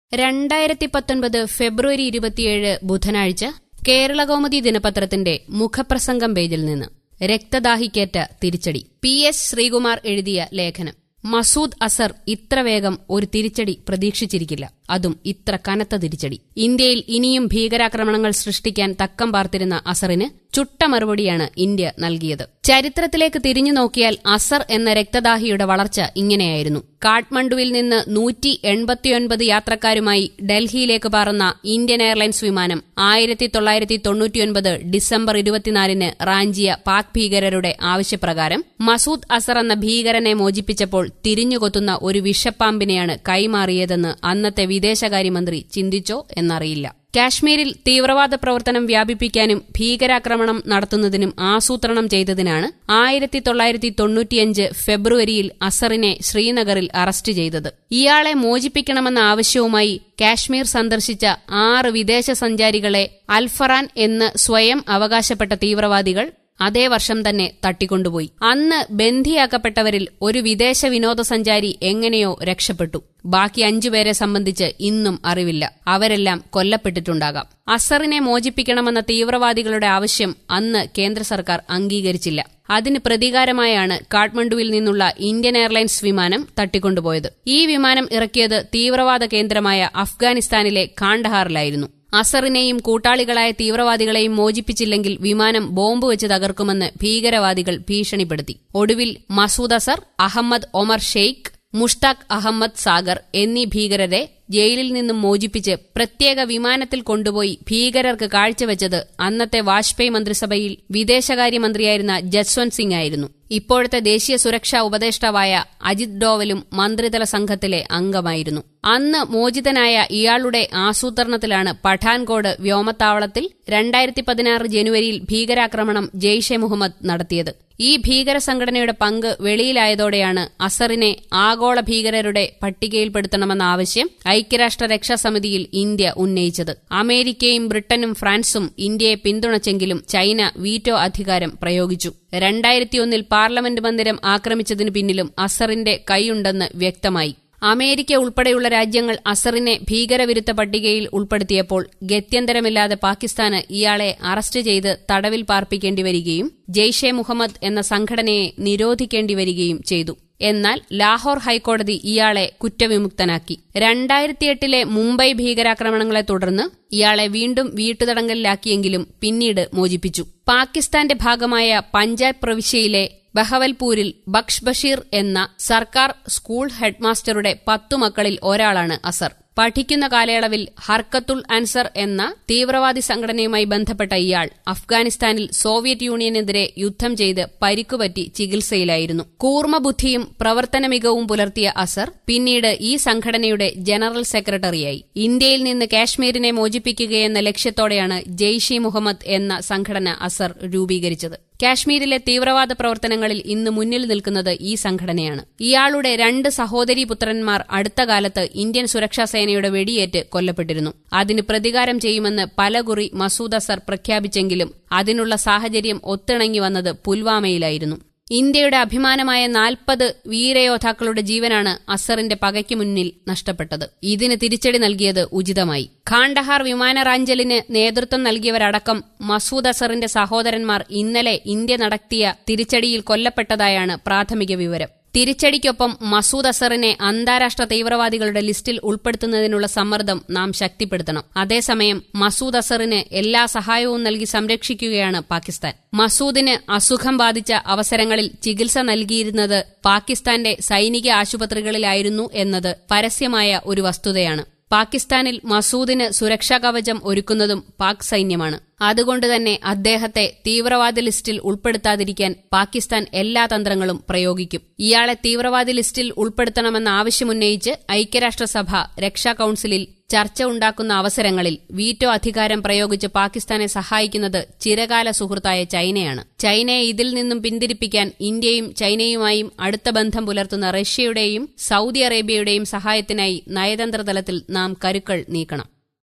രണ്ടായിരത്തി പത്തൊൻപത് ഫെബ്രുവരി ഇരുപത്തിയേഴ് ബുധനാഴ്ച കേരളകൗമുദി ദിനപത്രത്തിന്റെ മുഖപ്രസംഗം പേജിൽ നിന്ന് രക്തദാഹിക്കേറ്റ തിരിച്ചടി പി എസ് ശ്രീകുമാർ എഴുതിയ ലേഖനം മസൂദ് അസർ ഇത്ര വേഗം ഒരു തിരിച്ചടി പ്രതീക്ഷിച്ചിരിക്കില്ല അതും ഇത്ര കനത്ത തിരിച്ചടി ഇന്ത്യയിൽ ഇനിയും ഭീകരാക്രമണങ്ങൾ സൃഷ്ടിക്കാൻ തക്കം പാർത്തിരുന്ന അസറിന് ചുട്ട മറുപടിയാണ് ഇന്ത്യ നൽകിയത് ചരിത്രത്തിലേക്ക് തിരിഞ്ഞു നോക്കിയാൽ അസർ എന്ന രക്തദാഹിയുടെ വളർച്ച ഇങ്ങനെയായിരുന്നു കാഠ്മണ്ഡുവിൽ നിന്ന് നൂറ്റി എൺപത്തിയൊൻപത് യാത്രക്കാരുമായി ഡൽഹിയിലേക്ക് പറന്ന ഇന്ത്യൻ എയർലൈൻസ് വിമാനം ആയിരത്തി തൊള്ളായിരത്തി തൊണ്ണൂറ്റിയൊൻപത് ഡിസംബർ ഇരുപത്തിനാലിന് റാഞ്ചിയ പാക് ഭീകരരുടെ ആവശ്യപ്രകാരം മസൂദ് അസർ എന്ന ഭീകരനെ മോചിപ്പിച്ചപ്പോൾ തിരിഞ്ഞുകൊത്തുന്ന ഒരു വിഷപ്പാമ്പിനെയാണ് കൈമാറിയതെന്ന് അന്നത്തെ വിദേശകാര്യമന്ത്രി ചിന്തിച്ചോ എന്നറിയില്ല കാശ്മീരിൽ തീവ്രവാദ പ്രവർത്തനം വ്യാപിപ്പിക്കാനും ഭീകരാക്രമണം നടത്തുന്നതിനും ആസൂത്രണം ചെയ്തതിനാണ് ആയിരത്തി തൊള്ളായിരത്തി തൊണ്ണൂറ്റിയഞ്ച് ഫെബ്രുവരിയിൽ അസറിനെ ശ്രീനഗറിൽ അറസ്റ്റ് ചെയ്തത് ഇയാളെ മോചിപ്പിക്കണമെന്ന ആവശ്യവുമായി കാശ്മീർ സന്ദർശിച്ച ആറ് വിദേശ സഞ്ചാരികളെ അൽഫറാൻ എന്ന് സ്വയം അവകാശപ്പെട്ട തീവ്രവാദികൾ അതേ വർഷം തന്നെ തട്ടിക്കൊണ്ടുപോയി അന്ന് ബന്ധിയാക്കപ്പെട്ടവരിൽ ഒരു വിദേശ വിനോദസഞ്ചാരി എങ്ങനെയോ രക്ഷപ്പെട്ടു ബാക്കി അഞ്ചുപേരെ സംബന്ധിച്ച് ഇന്നും അറിവില്ല അവരെല്ലാം കൊല്ലപ്പെട്ടിട്ടുണ്ടാകാം അസറിനെ മോചിപ്പിക്കണമെന്ന തീവ്രവാദികളുടെ ആവശ്യം അന്ന് കേന്ദ്ര സർക്കാർ അംഗീകരിച്ചില്ല അതിന് പ്രതികാരമായാണ് കാഠ്മണ്ഡുവിൽ നിന്നുള്ള ഇന്ത്യൻ എയർലൈൻസ് വിമാനം തട്ടിക്കൊണ്ടുപോയത് ഈ വിമാനം ഇറക്കിയത് തീവ്രവാദ കേന്ദ്രമായ അഫ്ഗാനിസ്ഥാനിലെ കാണ്ഡഹാറിലായിരുന്നു അസറിനെയും കൂട്ടാളികളായ തീവ്രവാദികളെയും മോചിപ്പിച്ചില്ലെങ്കിൽ വിമാനം ബോംബ് വെച്ച് തകർക്കുമെന്ന് ഭീകരവാദികൾ ഭീഷണിപ്പെടുത്തി ഒടുവിൽ മസൂദ് അസർ അഹമ്മദ് ഒമർ ഷെയ്ഖ് മുഷ്താഖ് അഹമ്മദ് സാഗർ എന്നീ ഭീകരരെ ജയിലിൽ നിന്നും മോചിപ്പിച്ച് പ്രത്യേക വിമാനത്തിൽ കൊണ്ടുപോയി ഭീകരർക്ക് കാഴ്ചവെച്ചത് അന്നത്തെ വാജ്പേയി മന്ത്രിസഭയിൽ വിദേശകാര്യമന്ത്രിയായിരുന്ന ജസ്വന്ത് സിംഗ് ആയിരുന്നു ഇപ്പോഴത്തെ ദേശീയ സുരക്ഷാ ഉപദേഷ്ടാവായ അജിത് ഡോവലും മന്ത്രിതല സംഘത്തിലെ അംഗമായിരുന്നു അന്ന് മോചിതനായ ഇയാളുടെ ആസൂത്രണത്തിലാണ് പഠാൻകോട് വ്യോമത്താവളത്തിൽ രണ്ടായിരത്തി പതിനാറ് ജനുവരിയിൽ ഭീകരാക്രമണം ജെയ്ഷെ മുഹമ്മദ് നടത്തിയത് ഈ ഭീകര സംഘടനയുടെ പങ്ക് വെളിയിലായതോടെയാണ് അസറിനെ ആഗോള ഭീകരരുടെ പട്ടികയിൽപ്പെടുത്തണമെന്ന ആവശ്യം ഐക്യരാഷ്ട്ര രക്ഷാസമിതിയിൽ ഇന്ത്യ ഉന്നയിച്ചത് അമേരിക്കയും ബ്രിട്ടനും ഫ്രാൻസും ഇന്ത്യയെ പിന്തുണച്ചെങ്കിലും ചൈന വീറ്റോ അധികാരം പ്രയോഗിച്ചു രണ്ടായിരത്തിയൊന്നിൽ പാർലമെന്റ് മന്ദിരം ആക്രമിച്ചതിനു പിന്നിലും അസറിന്റെ കൈയുണ്ടെന്ന് വ്യക്തമായി അമേരിക്ക ഉൾപ്പെടെയുള്ള രാജ്യങ്ങൾ അസറിനെ ഭീകരവിരുദ്ധ പട്ടികയിൽ ഉൾപ്പെടുത്തിയപ്പോൾ ഗത്യന്തരമില്ലാതെ പാകിസ്ഥാന് ഇയാളെ അറസ്റ്റ് ചെയ്ത് തടവിൽ പാർപ്പിക്കേണ്ടി വരികയും ജെയ്ഷെ മുഹമ്മദ് എന്ന സംഘടനയെ നിരോധിക്കേണ്ടി വരികയും ചെയ്തു എന്നാൽ ലാഹോർ ഹൈക്കോടതി ഇയാളെ കുറ്റവിമുക്തനാക്കി രണ്ടായിരത്തിയെട്ടിലെ മുംബൈ ഭീകരാക്രമണങ്ങളെ തുടർന്ന് ഇയാളെ വീണ്ടും വീട്ടുതടങ്കലിലാക്കിയെങ്കിലും പിന്നീട് മോചിപ്പിച്ചു പാകിസ്ഥാന്റെ ഭാഗമായ പഞ്ചാബ് പ്രവിശ്യയിലെ ബഹവൽപൂരിൽ ബക്ഷ് ബഷീർ എന്ന സർക്കാർ സ്കൂൾ ഹെഡ്മാസ്റ്ററുടെ പത്തു മക്കളിൽ ഒരാളാണ് അസർ പഠിക്കുന്ന കാലയളവിൽ ഹർക്കത്തുൾ അൻസർ എന്ന തീവ്രവാദി സംഘടനയുമായി ബന്ധപ്പെട്ട ഇയാൾ അഫ്ഗാനിസ്ഥാനിൽ സോവിയറ്റ് യൂണിയനെതിരെ യുദ്ധം ചെയ്ത് പരിക്കുപറ്റി ചികിത്സയിലായിരുന്നു കൂർമ്മബുദ്ധിയും പ്രവർത്തന മികവും പുലർത്തിയ അസർ പിന്നീട് ഈ സംഘടനയുടെ ജനറൽ സെക്രട്ടറിയായി ഇന്ത്യയിൽ നിന്ന് കാശ്മീരിനെ മോചിപ്പിക്കുകയെന്ന ലക്ഷ്യത്തോടെയാണ് ജെയ്ഷെ മുഹമ്മദ് എന്ന സംഘടന അസർ രൂപീകരിച്ചത് കാശ്മീരിലെ തീവ്രവാദ പ്രവർത്തനങ്ങളിൽ ഇന്ന് മുന്നിൽ നിൽക്കുന്നത് ഈ സംഘടനയാണ് ഇയാളുടെ രണ്ട് സഹോദരീ പുത്രന്മാർ അടുത്ത കാലത്ത് ഇന്ത്യൻ സുരക്ഷാ സേനയുടെ വെടിയേറ്റ് കൊല്ലപ്പെട്ടിരുന്നു അതിന് പ്രതികാരം ചെയ്യുമെന്ന് പലകുറി മസൂദ് അസർ പ്രഖ്യാപിച്ചെങ്കിലും അതിനുള്ള സാഹചര്യം ഒത്തിണങ്ങി വന്നത് പുൽവാമയിലായിരുന്നു ഇന്ത്യയുടെ അഭിമാനമായ നാൽപ്പത് വീരയോദ്ധാക്കളുടെ ജീവനാണ് അസറിന്റെ പകയ്ക്ക് മുന്നിൽ നഷ്ടപ്പെട്ടത് ഇതിന് തിരിച്ചടി നൽകിയത് ഉചിതമായി ഖാണ്ഡഹാർ വിമാനറാഞ്ചലിന് നേതൃത്വം നൽകിയവരടക്കം മസൂദ് അസറിന്റെ സഹോദരന്മാർ ഇന്നലെ ഇന്ത്യ നടത്തിയ തിരിച്ചടിയിൽ കൊല്ലപ്പെട്ടതായാണ് പ്രാഥമിക വിവരം തിരിച്ചടിക്കൊപ്പം മസൂദ് അസറിനെ അന്താരാഷ്ട്ര തീവ്രവാദികളുടെ ലിസ്റ്റിൽ ഉൾപ്പെടുത്തുന്നതിനുള്ള സമ്മർദ്ദം നാം ശക്തിപ്പെടുത്തണം അതേസമയം മസൂദ് അസറിന് എല്ലാ സഹായവും നൽകി സംരക്ഷിക്കുകയാണ് പാകിസ്ഥാൻ മസൂദിന് അസുഖം ബാധിച്ച അവസരങ്ങളിൽ ചികിത്സ നൽകിയിരുന്നത് പാകിസ്ഥാന്റെ സൈനിക ആശുപത്രികളിലായിരുന്നു എന്നത് പരസ്യമായ ഒരു വസ്തുതയാണ് പാകിസ്ഥാനിൽ മസൂദിന് സുരക്ഷാ കവചം ഒരുക്കുന്നതും പാക് സൈന്യമാണ് അതുകൊണ്ടുതന്നെ അദ്ദേഹത്തെ തീവ്രവാദി ലിസ്റ്റിൽ ഉൾപ്പെടുത്താതിരിക്കാൻ പാകിസ്ഥാൻ എല്ലാ തന്ത്രങ്ങളും പ്രയോഗിക്കും ഇയാളെ തീവ്രവാദി ലിസ്റ്റിൽ ഉൾപ്പെടുത്തണമെന്ന ആവശ്യമുന്നയിച്ച് ഐക്യരാഷ്ട്രസഭ രക്ഷാ കൌൺസിലിൽ ചർച്ച ഉണ്ടാക്കുന്ന അവസരങ്ങളിൽ വീറ്റോ അധികാരം പ്രയോഗിച്ച് പാകിസ്ഥാനെ സഹായിക്കുന്നത് ചിരകാല സുഹൃത്തായ ചൈനയാണ് ചൈനയെ ഇതിൽ നിന്നും പിന്തിരിപ്പിക്കാൻ ഇന്ത്യയും ചൈനയുമായും അടുത്ത ബന്ധം പുലർത്തുന്ന റഷ്യയുടെയും സൌദി അറേബ്യയുടെയും സഹായത്തിനായി നയതന്ത്ര തലത്തിൽ നാം കരുക്കൾ നീക്കണം